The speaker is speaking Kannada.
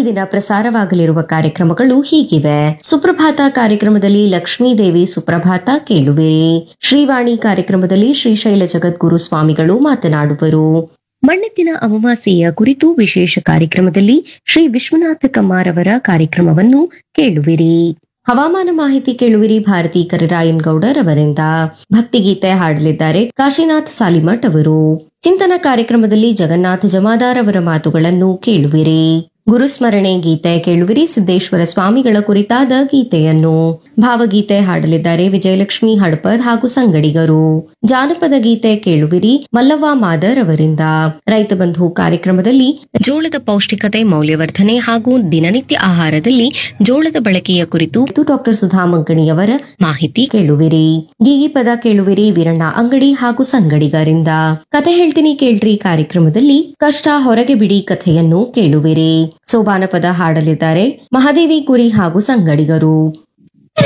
ದಿನ ಪ್ರಸಾರವಾಗಲಿರುವ ಕಾರ್ಯಕ್ರಮಗಳು ಹೀಗಿವೆ ಸುಪ್ರಭಾತ ಕಾರ್ಯಕ್ರಮದಲ್ಲಿ ಲಕ್ಷ್ಮೀ ದೇವಿ ಸುಪ್ರಭಾತ ಕೇಳುವಿರಿ ಶ್ರೀವಾಣಿ ಕಾರ್ಯಕ್ರಮದಲ್ಲಿ ಶ್ರೀಶೈಲ ಜಗದ್ಗುರು ಸ್ವಾಮಿಗಳು ಮಾತನಾಡುವರು ಮಣ್ಣೆತ್ತಿನ ಅಮಾವಾಸ್ಯೆಯ ಕುರಿತು ವಿಶೇಷ ಕಾರ್ಯಕ್ರಮದಲ್ಲಿ ಶ್ರೀ ವಿಶ್ವನಾಥ ಕಮ್ಮಾರ್ ಅವರ ಕಾರ್ಯಕ್ರಮವನ್ನು ಕೇಳುವಿರಿ ಹವಾಮಾನ ಮಾಹಿತಿ ಕೇಳುವಿರಿ ಭಾರತಿ ಕರಿರಾಯನ್ ಗೌಡರ್ ಅವರಿಂದ ಭಕ್ತಿಗೀತೆ ಹಾಡಲಿದ್ದಾರೆ ಕಾಶಿನಾಥ್ ಸಾಲಿಮಠ್ ಅವರು ಚಿಂತನ ಕಾರ್ಯಕ್ರಮದಲ್ಲಿ ಜಗನ್ನಾಥ ಜಮಾದಾರ್ ಅವರ ಮಾತುಗಳನ್ನು ಕೇಳುವಿರಿ ಗುರುಸ್ಮರಣೆ ಗೀತೆ ಕೇಳುವಿರಿ ಸಿದ್ದೇಶ್ವರ ಸ್ವಾಮಿಗಳ ಕುರಿತಾದ ಗೀತೆಯನ್ನು ಭಾವಗೀತೆ ಹಾಡಲಿದ್ದಾರೆ ವಿಜಯಲಕ್ಷ್ಮಿ ಹಡಪದ್ ಹಾಗೂ ಸಂಗಡಿಗರು ಜಾನಪದ ಗೀತೆ ಕೇಳುವಿರಿ ಮಲ್ಲವ್ವ ಮಾದರ್ ಅವರಿಂದ ರೈತ ಬಂಧು ಕಾರ್ಯಕ್ರಮದಲ್ಲಿ ಜೋಳದ ಪೌಷ್ಟಿಕತೆ ಮೌಲ್ಯವರ್ಧನೆ ಹಾಗೂ ದಿನನಿತ್ಯ ಆಹಾರದಲ್ಲಿ ಜೋಳದ ಬಳಕೆಯ ಕುರಿತು ಡಾಕ್ಟರ್ ಸುಧಾ ಮಂಗಣಿಯವರ ಮಾಹಿತಿ ಕೇಳುವಿರಿ ಗೀಗಿ ಪದ ಕೇಳುವಿರಿ ವೀರಣ್ಣ ಅಂಗಡಿ ಹಾಗೂ ಸಂಗಡಿಗರಿಂದ ಕತೆ ಹೇಳ್ತೀನಿ ಕೇಳ್ರಿ ಕಾರ್ಯಕ್ರಮದಲ್ಲಿ ಕಷ್ಟ ಹೊರಗೆ ಬಿಡಿ ಕಥೆಯನ್ನು ಕೇಳುವಿರಿ ಸೋಬಾನ ಪದ ಹಾಡಲಿದ್ದಾರೆ ಮಹಾದೇವಿ ಕುರಿ ಹಾಗೂ ಸಂಗಡಿಗರು